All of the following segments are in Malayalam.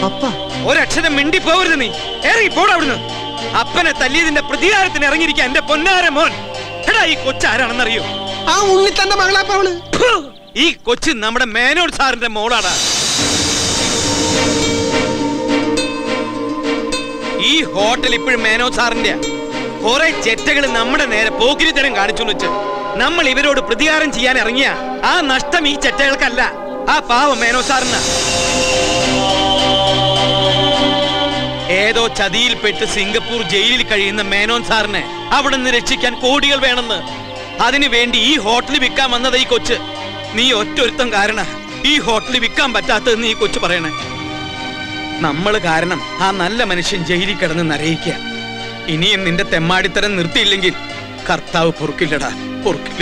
അപ്പ ഒരക്ഷരം മിണ്ടി പോവരുത് നീ ഇറങ്ങി പോടാ അവിടുന്ന് അപ്പനെ തല്ലിയതിന്റെ പ്രതികാരത്തിന് ഇറങ്ങിയിരിക്കാൻ എന്റെ പൊന്നാര മോൻ എടാ ഈ കൊച്ചാരാണെന്നറിയോ ആ ഉണ്ണിത്തന്റെ മകളാപ്പ അവള് ഫു! ഈ കൊച്ചു നമ്മുടെ മേനോൻ സാറിന്റെ മോളാടാ ഈ ഹോട്ടൽ ഇപ്പോഴും മേനോൻ സാറിന്റെ കുറെ ചെറ്റകൾ നമ്മുടെ നേരെ പോക്കിരിത്തരം കാണിച്ചു വെച്ച് നമ്മൾ ഇവരോട് പ്രതികാരം ചെയ്യാൻ ഇറങ്ങിയ ആ നഷ്ടം ഈ ചെറ്റകൾക്കല്ല ആ പാവ മേനോ സാറിന് ഏതോ ചതിയിൽപ്പെട്ട് സിംഗപ്പൂർ ജയിലിൽ കഴിയുന്ന മേനോൻ സാറിനെ അവിടെ നിന്ന് രക്ഷിക്കാൻ കോടികൾ വേണമെന്ന് അതിനു വേണ്ടി ഈ ഹോട്ടൽ വിൽക്കാൻ വന്നത് ഈ കൊച്ച് നീ ഒറ്റൊരുത്തം കാരണ ഈ ഹോട്ടൽ വിൽക്കാൻ പറ്റാത്തതെന്ന് ഈ കൊച്ചു പറയണേ നമ്മൾ കാരണം ആ നല്ല മനുഷ്യൻ ജയിലിൽ കിടന്ന് നരയിക്കുക ഇനിയും നിന്റെ തെമ്മാടിത്തരം നിർത്തിയില്ലെങ്കിൽ കർത്താവ് പൊറുക്കില്ലടാ പൊറുക്കില്ല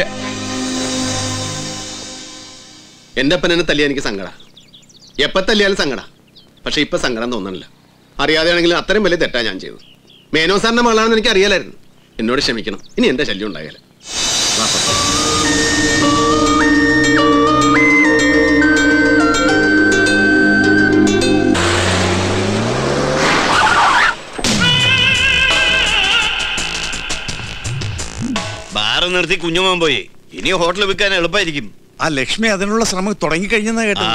എന്റെ അപ്പനെ തല്ലിയ എനിക്ക് സങ്കട എപ്പ തല്ലിയാലും സങ്കട പക്ഷെ ഇപ്പൊ സങ്കടം തോന്നണില്ല അറിയാതെയാണെങ്കിലും അത്രയും വലിയ തെറ്റാ ഞാൻ ചെയ്തത് മേനോ സാറിന്റെ മകളാണെന്ന് എനിക്ക് അറിയാലായിരുന്നു എന്നോട് ക്ഷമിക്കണം ഇനി എന്റെ ശല്യം ഉണ്ടായാലേ വാ, പപ്പ. ബാറ് നിർത്തി കുഞ്ഞുമാൻ പോയി ഇനി ഹോട്ടൽ വിൽക്കാൻ എളുപ്പമായിരിക്കും ആ ലക്ഷ്മി അതിനുള്ള ശ്രമം തുടങ്ങിക്കഴിഞ്ഞെന്നാ കേട്ടത്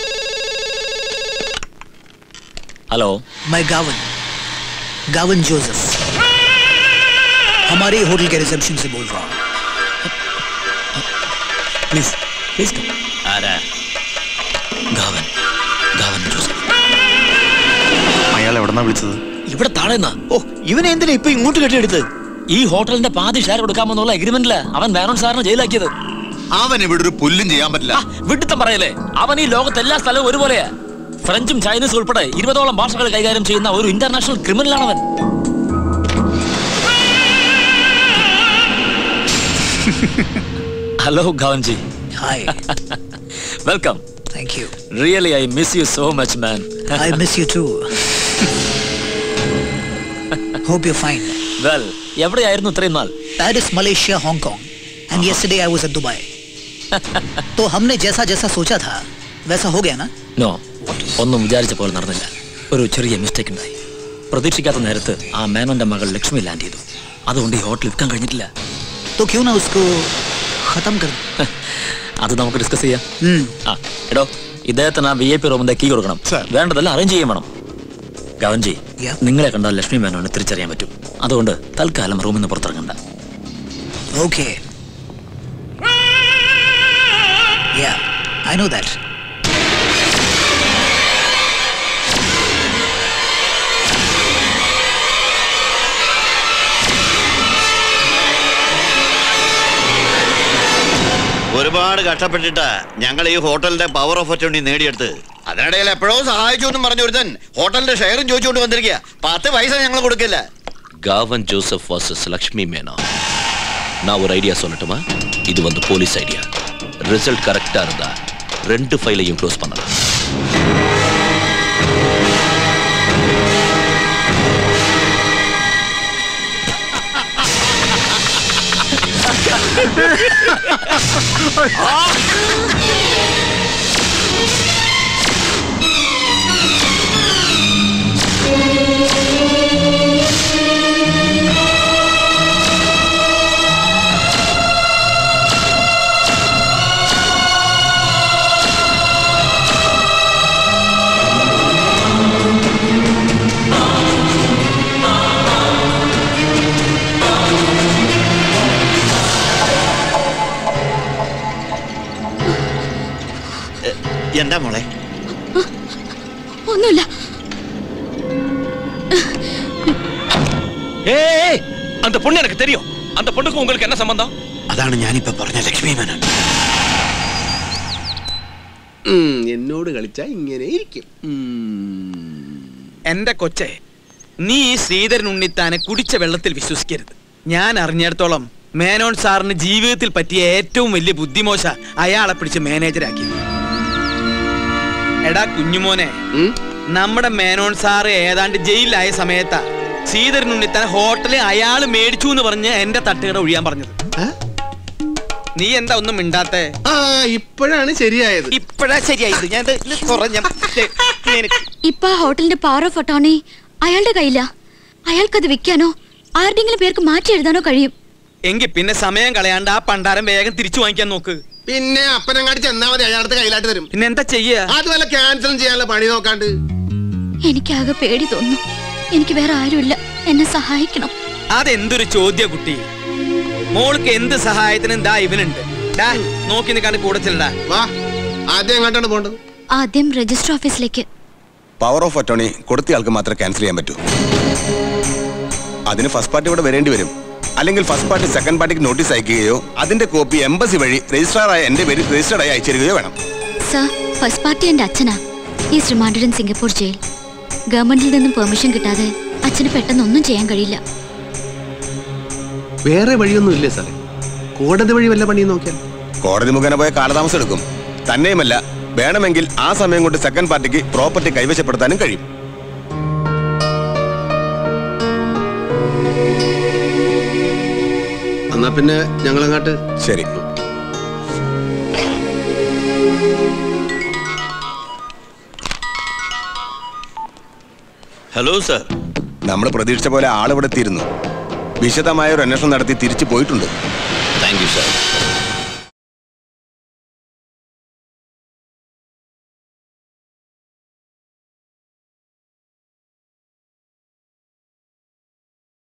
हेलो मैं गावन गावन जोसेफ हमारे होटल के रिसेप्शन से बोल रहा हूँ प्लीज प्लीज ആരാ ഗാവൻ ഗാവൻ ജോസഫ് അയാൾ എവിടെന്നാ വിളിച്ചത് ഇവിടെ താഴെന്നാ ഓ ഇവനെ എന്തിനാ ഇപ്പൊ ഇങ്ങോട്ട് കെട്ടിയെടുത്ത് ഈ ഹോട്ടലിന്റെ പാതി ഷെയർ കൊടുക്കാമെന്നുള്ള എഗ്രിമെന്റില് അവൻ വേറൊരു സാറിനെ ജയിലാക്കിയത് അവൻ ഇവിടെ ഒരു പുല്ലും ചെയ്യാൻ പറ്റില്ല ആ, വിഡിത്തം പറയല്ലേ അവൻ ഈ ലോകത്ത് എല്ലാ സ്ഥലവും ഒരുപോലെയാ ഫ്രഞ്ചും ചൈനീസും ഉൾപ്പെടെ ഇരുപതോളം ഭാഷകൾ കൈകാര്യം ചെയ്യുന്ന ഒരു ഇന്റർനാഷണൽ ക്രിമിനലാണ് അവൻ ഹലോ ഗാവൻജി hi welcome thank you really I miss you so much man I miss you too. Hope you're fine. Well എവിടെയായിരുന്നു ഇത്രയും നാൾ Paris, Malaysia, Hong Kong, and yesterday I was at Dubai. तो हमने जैसा जैसा सोचा था वैसा हो गया ना നോ ഒന്നും വിചാരിച്ച പോലെ നടന്നില്ല ഒരു ചെറിയ മിസ്റ്റേക്ക് ഉണ്ടായി പ്രതീക്ഷിക്കാത്ത നേരത്ത് ആ മേനോന്റെ മകൾ ലക്ഷ്മി ലാൻഡ് ചെയ്തു അതുകൊണ്ട് ഈ ഹോട്ടൽ വിൽക്കാൻ കഴിഞ്ഞിട്ടില്ല तो क्यों ना उसको खत्म कर दें? അത് നമുക്ക് ഡിസ്കസ് ചെയ്യാം हम्म ആ എടോ ഇദ്ദേഹത്തിന് ആ വി ഐ പി റൂമിന്റെ കീ കൊടുക്കണം Sir. വേണ്ടതെല്ലാം അറേഞ്ച് ചെയ്യാൻ വേണം ഗവൻജി Yeah. നിങ്ങളെ കണ്ടാൽ ലക്ഷ്മി മേനോനെ തിരിച്ചറിയാൻ പറ്റും അതുകൊണ്ട് തൽക്കാലം റൂമിൽ നിന്ന് പുറത്തിറങ്ങണ്ട Okay. Yeah, I know that. ഒരുപാട് കഷ്ടപ്പെട്ടിട്ടാ ഞങ്ങൾ ഈ ഹോട്ടലിന്റെ പവർ ഓഫ് അറ്റോണി നേടിയെടുത്ത് അതിനിടയിൽ എപ്പോഴോ സഹായിച്ചു എന്നും പറഞ്ഞു ഒരുത്തൻ ഹോട്ടലിന്റെ ഷെയറും ചോദിച്ചുകൊണ്ട് വന്നിരിക്കുക പത്ത് പൈസ ഞങ്ങൾ കൊടുക്കില്ല காவன் ஜோசப் வாசஸ் லக்ஷ்மி மேனா நான் ஒரு ஐடியா சொல்லட்டுமா இது வந்து போலீஸ் ஐடியா ரிசல்ட் கரெக்டா இருந்தா ரெண்டு ஃபைலையும் க்ளோஸ் பண்ணலாம் എന്താ മോളെ ഒന്നുമില്ല ஏய் அந்த பொண்ணு எனக்கு தெரியும் அந்த பொண்ணுக்கு உங்களுக்கு என்ன சம்பந்தம் അതാണ് ഞാനിപ്പോ പറഞ്ഞ ലക്ഷ്മി മേനോൻ ഉം, എന്നോട് കളിച്ചാ ഇങ്ങനെ ഇരിക്കും ഉം. എന്റെ കൊച്ചെ നീ ഈ ശ്രീധരൻ ഉണ്ണിത്താനെ കുടിച്ച വെള്ളത്തിൽ വിശ്വസിക്കരുത് ഞാൻ അറിഞ്ഞിടത്തോളം മേനോൻ സാറിന് ജീവിതത്തിൽ പറ്റിയ ഏറ്റവും വലിയ ബുദ്ധിമോശ അയാളെ പിടിച്ച് മാനേജരാക്കി എടാ കുഞ്ഞുമോനെ ഉം? നമ്മുടെ മേനോൻ സാറ് ഏതാണ്ട് ജയിലിലായ സമയത്താ ശ്രീധരൻ ഉണ്ണിത്താൻ ഹോട്ടലിൽ അയാൾ മേടിച്ചു എന്ന് പറഞ്ഞ് എന്റെ തട്ടുകട ഒഴിയാൻ പറഞ്ഞത് ആ? നീ എന്താ ഒന്നും മിണ്ടാത്തെ ആ ഇപ്പോഴാണ് ശരിയായത് ഇപ്പഴാ ശരിയായത് ഞാൻ ഇത് കുറഞ്ഞ ഇപ്പൊ ആ ഹോട്ടലിന്റെ പവർ ഓഫ് അട്ടോണി അയാളുടെ കയ്യില അയാൾക്കത് വിൽക്കാനോ ആരുടെങ്കിലും പേർക്ക് മാറ്റി എഴുതാനോ കഴിയും എങ്കിൽ പിന്നെ സമയം കളയാണ്ട് ആ പണ്ടാരം വേഗം തിരിച്ചു വാങ്ങിക്കാൻ നോക്ക് പിന്നെ അപ്പനങ്ങാടി ചെന്നാ മതി അയാളത്തെ കയ്യിലായിട്ട് തരും പിന്നെ എന്താ ചെയ്യാ അതുമല്ല ക്യാൻസലും ചെയ്യാനുള്ള പണി നോക്കാണ്ട് എനിക്കാകെ പേടി തോന്നുന്നു എനിക്ക് വേറെ ആരുമില്ല എന്നെ സഹായിക്കണം അതെന്തൊരു ചോദ്യ കുട്ടി മോൾക്ക് എന്ത് സഹായത്തിനും ദാ ഇവനുണ്ട് ഡാ നോക്കി നിൽക്കാണ്ട് കൂടെ ചെല്ലടാ വാ ആദ്യം എങ്ങോട്ടാണ് പോണ്ടത് ആദ്യം രജിസ്റ്റർ ഓഫീസിലേക്ക് പവർ ഓഫ് അറ്റോണി കൊടുത്തയാൾക്ക് മാത്രമേ ക്യാൻസൽ ചെയ്യാൻ പറ്റൂ അതിന് ഫസ്റ്റ് പാർട്ടി ഇവിടെ വരേണ്ടി വരും അല്ലെങ്കിൽ ഫസ്റ്റ് പാർട്ടി സെക്കൻഡ് പാർട്ടിക്ക് നോട്ടീസ് അയക്കുകയോ അതിന്റെ കോപ്പി എംബസി വഴി രജിസ്ട്രാറായ എന്റെ പേര് രജിസ്റ്റർഡ് ആയി അയച്ചിരിക്കുകയോ വേണം സർ ഫസ്റ്റ് പാർട്ടി എന്റെ അച്ഛനാ is remanded in Singapore jail ഗവൺമെന്റിൽ നിന്നും പെർമിഷൻ കിട്ടാതെ അച്ഛന് പെട്ടെന്ന് ഒന്നും ചെയ്യാൻ കഴിയില്ല വേറെ വഴിയൊന്നും ഇല്ലേ സാറേ കോടതി വഴി വല്ല പണിയും നോക്കിയാൽ കോടതി മുഖേന പോയ കാലതാമസം എടുക്കും തന്നെയുമല്ല വേണമെങ്കിൽ ആ സമയം കൊണ്ട് സെക്കൻഡ് പാർട്ടിക്ക് പ്രോപ്പർട്ടി കൈവശപ്പെടുത്താനും കഴിയും എന്നാ പിന്നെ ഞങ്ങളങ്ങാട്ട് ശരി ഹലോ സർ നമ്മൾ പ്രതീക്ഷിച്ച പോലെ ആളിവിടെ എത്തിയിരുന്നു വിശദമായ ഒരു അന്വേഷണം നടത്തി തിരിച്ചു പോയിട്ടുണ്ട് താങ്ക് യു സാർ